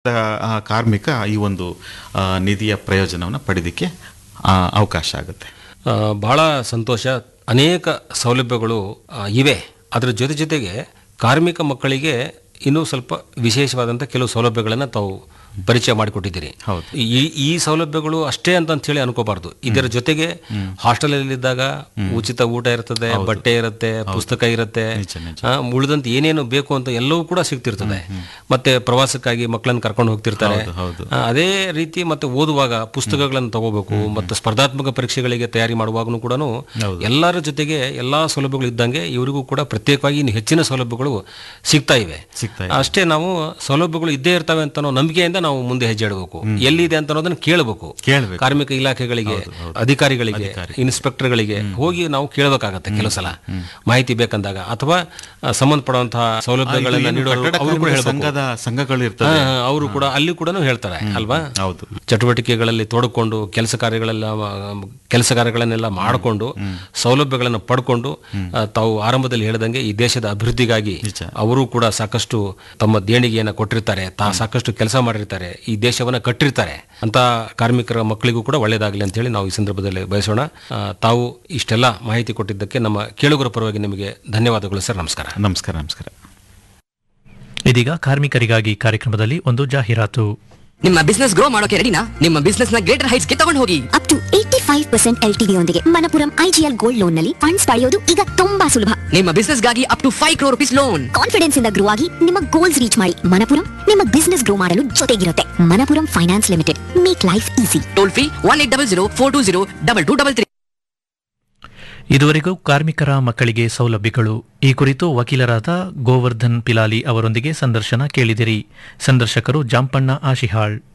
ಆ, ಕಾರ್ಮಿಕ ಈ ಒಂದು ಆ, ನಿಧಿಯ ಪ್ರಯೋಜನವನ್ನು ಪಡೆಯೋದಕ್ಕೆ ಆ, ಅವಕಾಶ ಆಗುತ್ತೆ ಆ, ಬಹಳ ಸಂತೋಷ ಅನೇಕ ಸೌಲಭ್ಯಗಳು ಆ, ಇವೆ ಅದರ ಜೊತೆ ಜೊತೆಗೆ ಕಾರ್ಮಿಕ ಮಕ್ಕಳಿಗೆ ಇನ್ನೂ ಸ್ವಲ್ಪ ವಿಶೇಷವಾದಂಥ ಕೆಲವು ಸೌಲಭ್ಯಗಳನ್ನು ತಾವು ಪರಿಚಯ ಮಾಡಿಕೊಟ್ಟಿದ್ದೀರಿ ಹೌದು. ಈ ಈ ಸೌಲಭ್ಯಗಳು ಅಷ್ಟೇ ಅಂತ ಹೇಳಿ ಅನ್ಕೋಬಾರ್ದು ಇದರ ಜೊತೆಗೆ ಹಾಸ್ಟೆಲಲ್ಲಿದ್ದಾಗ ಉಚಿತ ಊಟ ಇರ್ತದೆ ಬಟ್ಟೆ ಇರುತ್ತೆ ಪುಸ್ತಕ ಇರುತ್ತೆ ನಿಜ, ನಿಜ. ಆ, ಉಳಿದಂತೆ ಏನೇನು ಬೇಕು ಅಂತ ಎಲ್ಲವೂ ಕೂಡ ಸಿಗ್ತಿರ್ತದೆ ಮತ್ತೆ ಪ್ರವಾಸಕ್ಕಾಗಿ ಮಕ್ಕಳನ್ನ ಕರ್ಕೊಂಡು ಹೋಗ್ತಿರ್ತಾರೆ ಹೌದು, ಹೌದು. ಆ, ಅದೇ ರೀತಿ ಮತ್ತೆ ಓದುವಾಗ ಪುಸ್ತಕಗಳನ್ನು ತಗೋಬೇಕು ಮತ್ತು ಸ್ಪರ್ಧಾತ್ಮಕ ಪರೀಕ್ಷೆಗಳಿಗೆ ತಯಾರಿ ಮಾಡುವಾಗಲೂ ಕೂಡ ಎಲ್ಲರ ಜೊತೆಗೆ ಎಲ್ಲಾ ಸೌಲಭ್ಯಗಳು ಇದ್ದಂಗೆ ಇವರಿಗೂ ಕೂಡ ಪ್ರತ್ಯೇಕವಾಗಿ ಇನ್ನು ಹೆಚ್ಚಿನ ಸೌಲಭ್ಯಗಳು ಸಿಗ್ತಾ ಇವೆ ಸಿಗ್ತಾ ಅಷ್ಟೇ ನಾವು ಸೌಲಭ್ಯಗಳು ಇದ್ದೇ ಇರ್ತವೆ ಅಂತ ಅನ್ನೋ ನಂಬಿಕೆಯಿಂದ ನಾವು ಮುಂದೆ ಹೆಜ್ಜೆ ಇಡಬೇಕು ಎಲ್ಲಿದೆ ಅಂತ ಅನ್ನೋದನ್ನ ಕೇಳಬೇಕು ಕೇಳ್ಬೇಕು. ಕಾರ್ಮಿಕ ಇಲಾಖೆಗಳಿಗೆ ಅಧಿಕಾರಿಗಳಿಗೆ ಇನ್ಸ್ಪೆಕ್ಟರ್ಗಳಿಗೆ ಹೋಗಿ ನಾವು ಕೇಳಬೇಕಾಗತ್ತೆ ಕೆಲವು ಸಲ ಮಾಹಿತಿ ಬೇಕಂದಾಗ ಅಥವಾ ಆ, ಸಂಬಂಧಪಡುವಂತಹ ಸೌಲಭ್ಯಗಳನ್ನ ಏನು ನೀಡೋರು ಕಟ್ಟಡ ಅವರು ಕೂಡ ಕಾರ್ಮಿಕ ಹೇಳ್ಬೇಕು ಸಂಘದ ಸಂಘಗಳು ಇರ್ತದೆ ಅವರು ಕೂಡ ಅಲ್ಲಿ ಕೂಡ ಹೇಳ್ತಾರೆ ಅಲ್ವಾ ಹೌದು ಚಟುವಟಿಕೆಗಳಲ್ಲಿ ತೊಡಕೊಂಡು ಕೆಲಸ ಕಾರ್ಯಗಳೆಲ್ಲ ಕೆಲಸ ಕಾರ್ಯಗಳನ್ನೆಲ್ಲ ಮಾಡಿಕೊಂಡು ಸೌಲಭ್ಯಗಳನ್ನು ಪಡ್ಕೊಂಡು ಆ, ತಾವು ಆರಂಭದಲ್ಲಿ ಹೇಳಿದಂಗೆ ಈ ದೇಶದ ಅಭಿವೃದ್ಧಿಗಾಗಿ ನಿಜ. ಅವರು ಕೂಡ ಸಾಕಷ್ಟು ತಮ್ಮ ದೇಣಿಗೆಯನ್ನು ಕೊಟ್ಟಿರ್ತಾರೆ ತಾ ಸಾಕಷ್ಟು ಕೆಲಸ ಮಾಡಿರ್ತಾರೆ ಈ ದೇಶವನ್ನ ಕಟ್ಟಿರ್ತಾರೆ ಅಂತ ಕಾರ್ಮಿಕರ ಮಕ್ಕಳಿಗೂ ಕೂಡ ಒಳ್ಳೆಯದಾಗಲಿ ಅಂತ ಹೇಳಿ ನಾವು ಈ ಸಂದರ್ಭದಲ್ಲಿ ಬಯಸೋಣ ಆ, ತಾವು ಇಷ್ಟೆಲ್ಲ ಮಾಹಿತಿ ಕೊಟ್ಟಿದ್ದಕ್ಕೆ ನಮ್ಮ ಕೇಳುಗರ ಪರವಾಗಿ ನಿಮಗೆ ಧನ್ಯವಾದಗಳು ಸರ್ ನಮಸ್ಕಾರ ನಮಸ್ಕಾರ ನಮಸ್ಕಾರ ಇದೀಗ ಕಾರ್ಮಿಕರಿಗಾಗಿ ಕಾರ್ಯಕ್ರಮದಲ್ಲಿ ಒಂದು ಜಾಹೀರಾತು ನಿಮ್ಮ ಬಿಸ್ನೆಸ್ ಗ್ರೋ ಮಾಡೋಕೆ ರೆಡಿನಾ ನಿಮ್ಮ ಬಿಸ್ನೆಸ್ ನ ಗ್ರೇಟರ್ ಹೈಟ್ಸ್ ಗೆ ತಗೊಂಡು ಹೋಗಿ up to eighty five percent L T ಯೊಂದಿಗೆ ಮನಪುರಂ ಐಜಿಎಲ್ ಗೋಲ್ಡ್ ಲೋನ್ ನಲ್ಲಿ ಫಂಡ್ಸ್ ಪಡೆಯೋದು ಈಗ ತುಂಬಾ ಸುಲಭ ನಿಮ್ಮ ಬಿಸ್ನೆಸ್ ಗಾಗಿ up to five crore rupees loan confidence ಇಂದ ಗ್ರೋ ಆಗಿ ನಿಮ್ಮ ಗೋಲ್ಸ್ ರೀಚ್ ಮಾಡಿ ಮನಪುರಂ ನಿಮ್ಮ ಬಿಸ್ನೆಸ್ ಗ್ರೋ ಮಾಡಲು ಜೊತೆಗಿರುತ್ತೆ Manappuram finance limited make life easy toll free one eight double zero four two zero double two double three ಇದುವರೆಗೂ ಕಾರ್ಮಿಕರ ಮಕ್ಕಳಿಗೆ ಸೌಲಭ್ಯಗಳು ಈ ಕುರಿತು ವಕೀಲರಾದ ಗೋವರ್ಧನ್ ಪಿಲಾಲಿ ಅವರೊಂದಿಗೆ ಸಂದರ್ಶನ ಕೇಳಿದಿರಿ ಸಂದರ್ಶಕರು ಜಾಂಪಣ್ಣ ಆಶಿಹಾಳ್